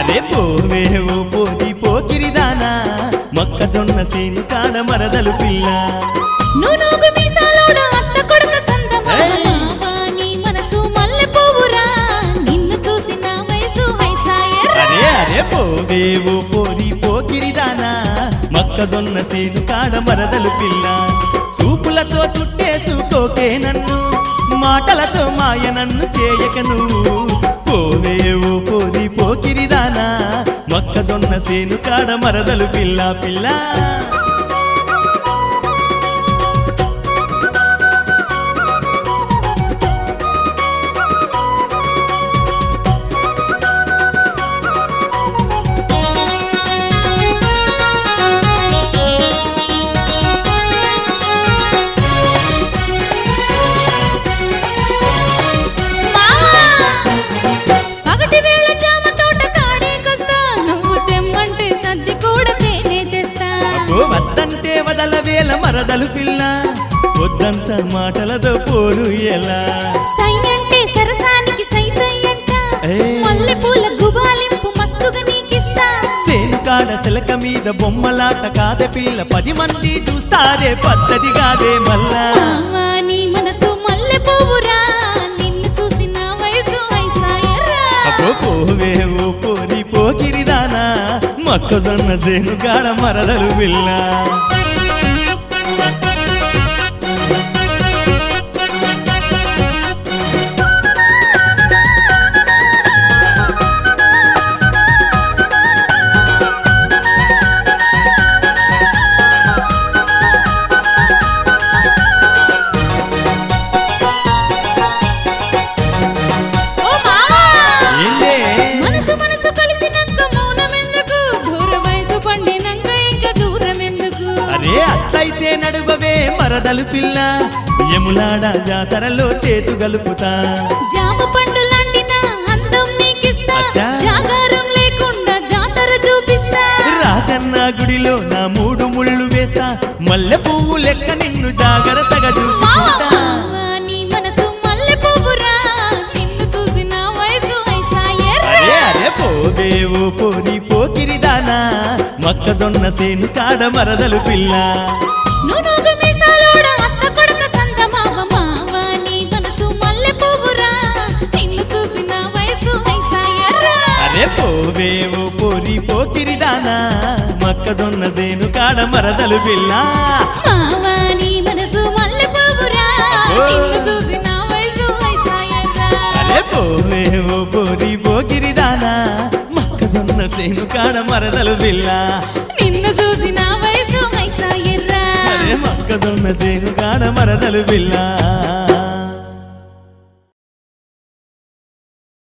అరే పోవే ఓ పోది పోకిరిదానా మొక్కజొన్న సేను కాడ మరదలు పిల్ల నునుగు మీసాలోడు అత్త కొడుక సందమామ ఏయ్! మావా, నీ మనసు మల్లె పువ్వురా నిన్ను చూసి నా వయసు హైసాయరా అరే అరే పోవే ఓ పోది పోకిరిదానా మొక్కజొన్న సేను కాడ మరదలు పిల్ల చూపులతో చుట్టేసుకోకే నన్ను మాటలతో మాయ నన్ను చేయక నువ్వు పోవే ఓ పోది పోకిరిదానా మొక్కజొన్న సేను కాడ మరదలు పిల్ల పిల్ల మావా! పగటి వేళ జామ తోట కాడేకొస్తా నువ్వు తెమ్మంటే సద్ది కూడా తేనే తెస్తా ఓ వద్దంటే వదల వేల మరదలు పిల్ల వద్దంత మాటలతో పోరు ఎలా సై అంటే సరసానికి సై సై అంట ఏయ్! మల్లె పూల గుబాలింపు మస్తుగా నీకిస్తా సేను కాడ శిలక మీద బొమ్మలాట కాదే పిల్ల పది మంది చూస్తారే పద్ధతి కాదే మళ్ళా మావా, నీ మనసు మల్లె పువ్వురా నిన్ను చూసి నా వయసు హైసాయరా అబ్బో పోవే ఓ పోరి పోకిరిదానా మొక్కజొన్న సేను కాడ మరదలు పిల్ల ఓ మావా! ఏందే మనసు మనసు కలిసినాక మౌనం ఎందుకు దూర వయసు పండినాక ఇంకా దూరం ఎందుకు అరే అట్లయితే నడువవే మరదలు పిల్ల ఎములాడ జాతరలో చేతు గలుపుతా జామ పండు లాంటి నా అందం నీకిస్తా అచ్చా. జాగారం లేకుండా జాతర చూపిస్తా రాజన్న గుడిలో నా మూడు ముళ్ళు వేస్తా మల్లె పువ్వు లెక్క నిన్ను జాగ్రత్తగా మావా, చూసుకుంటా మావా, నీ మనసు మల్లె పువ్వురా నిన్ను చూసి నా వయసు ఐసాయర్రా. అరే అరే పోవే ఓ పోరి పోకిరిదానా మొక్కజొన్న సేను కాడ మరదలు పిల్ల నునుగు మీసాలోడ అత్త కొడుక సందమావ మావా, నీ మనసు మల్లె పువ్వురా నిన్ను చూసి నా వయసు ఐసాయర్రా. అరే పోవే ఓ పోరి పోకిరిదానా మొక్కజొన్న సేను కాడ మరదలు పిల్ల మావా, నీ మనసు మల్లె పువ్వురా అబ్బో. నిన్ను చూసి నా వయసు ఐసాయర్రా. అరే పోవే ఓ పోరి పోకిరిదానా మొక్కజొన్న సేను కాడ మరదలు పిల్ల నిన్ను చూసి నా వయసు ఐసాయర్రా. అరే మొక్కజొన్న సేను కాడ మరదలు పిల్ల